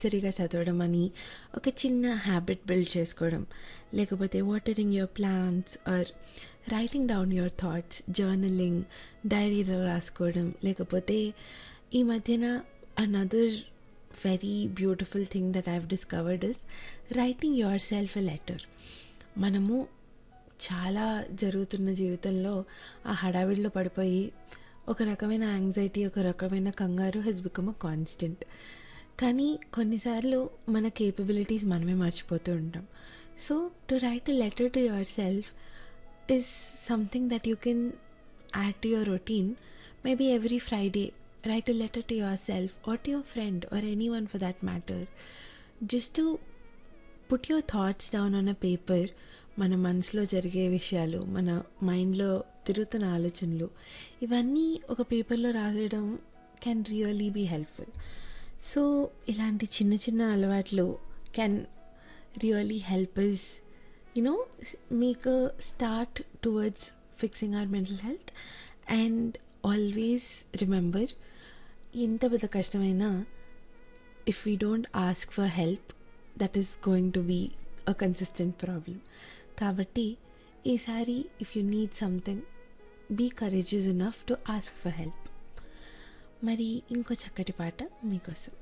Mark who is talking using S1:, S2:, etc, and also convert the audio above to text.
S1: సరిగా చదవడం అని ఒక చిన్న హ్యాబిట్ బిల్డ్ చేసుకోవడం లేకపోతే watering your plants or writing down your thoughts journaling డైరీలో రాసుకోవడం లేకపోతే ఈ మధ్యన another very beautiful thing that I've discovered is writing yourself a letter మనము చాలా జరుగుతున్న జీవితంలో ఆ హడావిడిలో పడిపోయి ఒక రకమైన యాంగ్జైటీ ఒక రకమైన కంగారు హెస్ బికమ్ అ కాన్స్టెంట్ కానీ కొన్నిసార్లు మన కేపబిలిటీస్ మనమే మర్చిపోతూ ఉంటాం so to write a letter to yourself is something that you can add to your routine. Maybe every Friday, write a letter to yourself or to your friend or anyone for that matter. Just to put your thoughts down on a paper. మన మనసులో జరిగే విషయాలు మన మైండ్లో తిరుగుతున్న ఆలోచనలు ఇవన్నీ ఒక పేపర్లో రాయడం can really be helpful so ఇలాంటి చిన్న చిన్న అలవాట్లు can really help is you know s- make a start towards fixing our mental health and always remember ఎంత పెద్ద కష్టమైనా if we don't ask for help that is going to be a consistent problem కాబట్టి ఈసారి if you need something be courageous enough to ask for help మరి ఇంకో చక్కటి పాట మీకోసం